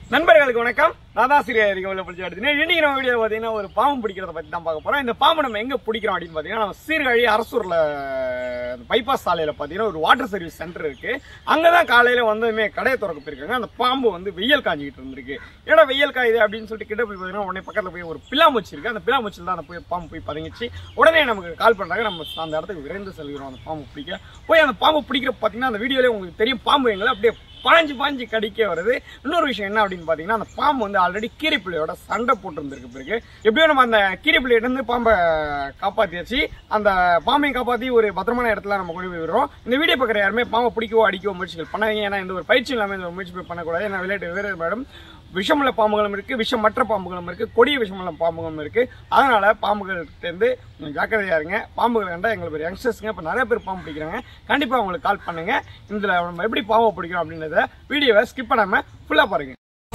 நண்பர்களுக்கு வணக்கம் நான் தான் சிறிய அறிக்கையில் பிடிச்சி எடுத்தேன் இன்னைக்கு நம்ம வீடியோ பார்த்தீங்கன்னா ஒரு பாம்பு பிடிக்கிறத பத்தி தான் பார்க்க போறோம் இந்த பாம்பு நம்ம எங்க பிடிக்கிறோம் அப்படின்னு பார்த்தீங்கன்னா நம்ம சீர்காழி அரசூர்ல பைபாஸ் சாலையில பார்த்தீங்கன்னா ஒரு வாட்டர் சர்வீஸ் சென்டர் இருக்கு அங்கதான் காலையில வந்ததுமே கடையை திறக்க போயிருக்காங்க அந்த பாம்பு வந்து வெயில் காஞ்சிக்கிட்டு இருந்திருக்கு ஏன்னா வெயில் காயுது அப்படின்னு சொல்லிட்டு கிட்ட போய் பார்த்தீங்கன்னா உடனே பக்கத்துல போய் ஒரு பில்லாமூச்சி இருக்கு அந்த பில்லாமூச்சியில் தான் அந்த போய் பாம்பு போய் பதுங்கிச்சு உடனே நமக்கு கால் பண்றாங்க நம்ம அந்த இடத்துக்கு விரைந்து செல்கிறோம் அந்த பாம்பு பிடிக்க போய் அந்த பாம்பு பிடிக்கிற பார்த்தீங்கன்னா அந்த வீடியோல உங்களுக்கு தெரியும் பாம்பு எங்களை அப்படியே பாஞ்சு பாஞ்சு கடிக்க வருது இன்னொரு விஷயம் என்ன அப்படின்னு பாத்தீங்கன்னா அந்த பாம்பு வந்து ஆல்ரெடி கீரிப்பிள்ளையோட சண்டை போட்டு இருந்திருக்கு பிறகு எப்படியோ நம்ம அந்த கீரிப்பிள்ளையிட்ட இருந்து பாம்பை காப்பாத்தியாச்சு அந்த பாம்பையும் காப்பாத்தி ஒரு பத்திரமான இடத்துல நம்ம கொண்டு போய் விடுறோம் இந்த வீடியோ பார்க்குற யாருமே பாம்பை பிடிக்கவோ அடிக்கவோ முயற்சிகள் பண்ணாதீங்க ஏன்னா இந்த ஒரு பயிற்சி இல்லாமல் இந்த ஒரு முயற்சி போய் பண்ணக்கூடாது ஏன்னா விளையாட்டு வேறு மேடம் விஷமுள்ள பாம்புகளும் இருக்கு விஷமற்ற பாம்புகளும் இருக்கு கொடிய விஷமுள்ள பாம்புகளும் இருக்கு அதனால பாம்புகள்கிட்ட இருந்து கொஞ்சம் ஜாக்கிரதையா இருங்க பாம்புகள் கண்டா எங்களுக்கு ஒரு யங்ஸ்டர்ஸ்ங்க இப்போ நிறைய பேர் பாம்பு பிடிக்கிறாங்க கண்டிப்பா அவங்களுக்கு கால் பண்ணுங்க இதுல நம்ம எப்படி பாம்பை பிடிக்கிறோம் அப்படின்றத வீடியோவை ஸ்கிப் பண்ணாம ஃபுல்லா பாருங்க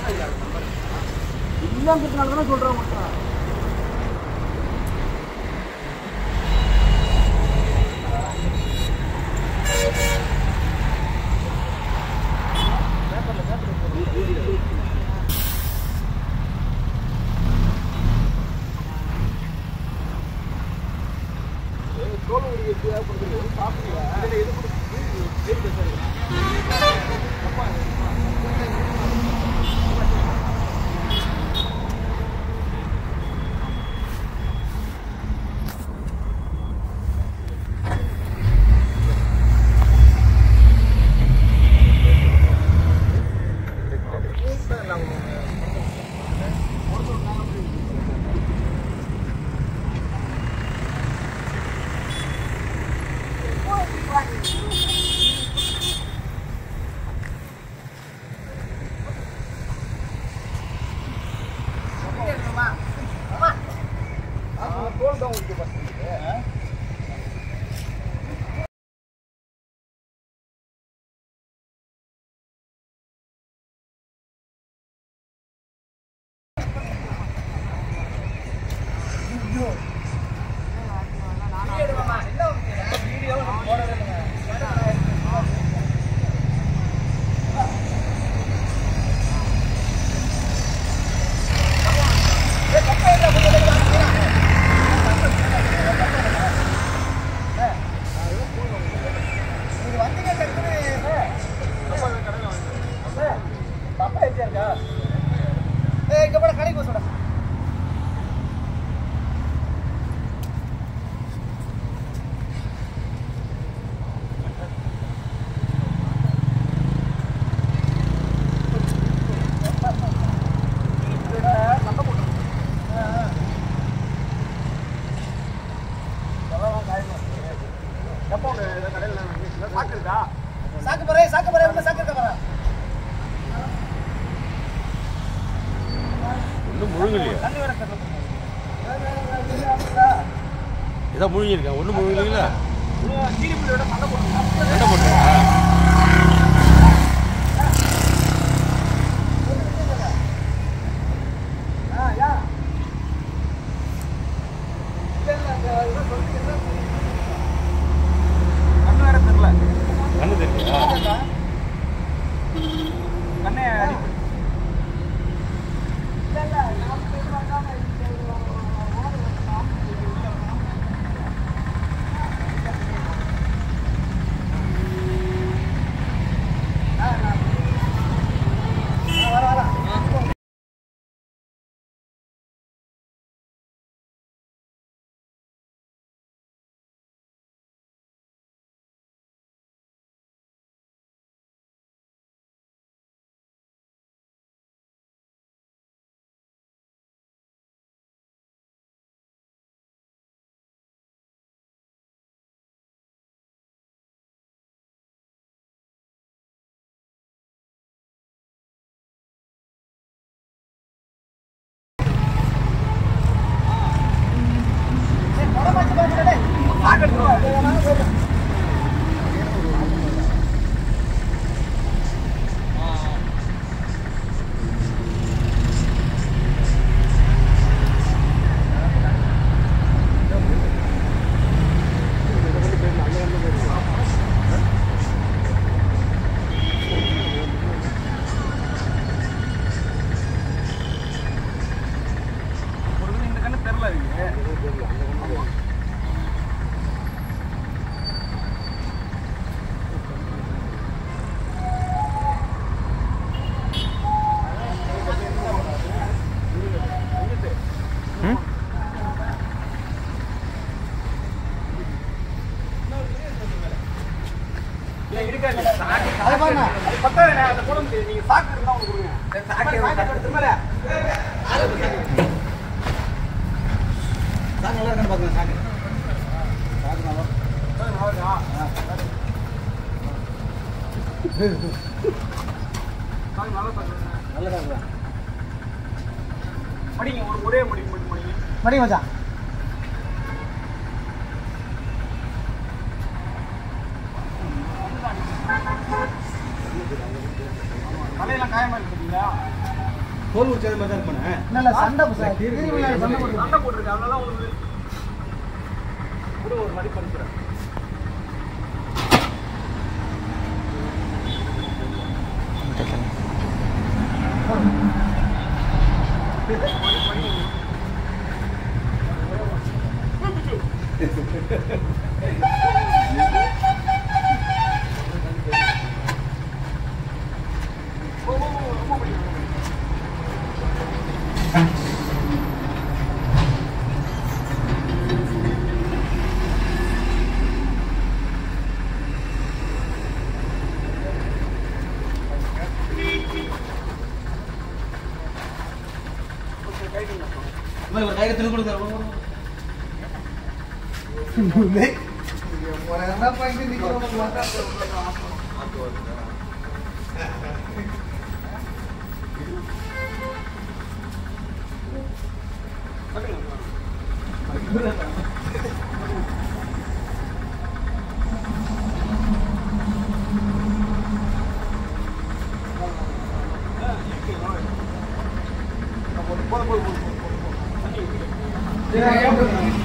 சாக்கு போறே சாக்கு போறே உள்ள சாக்கு இருக்க போறா ஒன்றும் முழுங்கலையா தண்ணி வர கட்டு ஏதோ முழுங்கிருக்கேன் ஒன்றும் முழுங்கலைங்களா கீரிப்புள்ளியோட சண்டை போடுங்க என்ன பண்ணுறா ஆ யா இல்ல இல்ல அந்த இதெல்லாம் சொல்லிட்டு என்ன கண்ணு வேற தெரியல கண்ணு தெரியா கண்ணே அடி இருக்காது அதை பாருண்ணா. அது பத்தாதுண்ணே, அதை போட முடியாது. நீங்க சாக்கு இருந்தா உங்களுக்கு கொடுங்க. சாக்கு எடுத்து மேல. சாக்கு நல்லா இருக்கான்னு பாருங்க, சாக்கு. சாக்கு நல்லா இருக்கு. ஆ. சாக்கு நல்லா சாக்குண்ணே. நல்லதா இருக்கா? மடிங்க, ஒரு ஒரே மடி மட்டும் மடிங்க. மடி மச்சான் தலையெல்லாம் காயமா இருக்கு பாத்தீங்களா? தோல் உரிச்சது மாதிரி தான் இருப்பானே நல்ல சண்டை புசா திருவிழா சண்டை போட்டு சண்டை போட்டிருக்கு, அதனால உங்களுக்கு கூட ஒரு மடி பறிக்கிறேன். இவன் ஒரு கையில துணி கொடுக்குறாரு. ஒரு என்ன பண்ணிட்டு நிக்கிறவங்க பார்த்தா போதும், போதும், போதும், போதும். Yeah, yeah, yeah.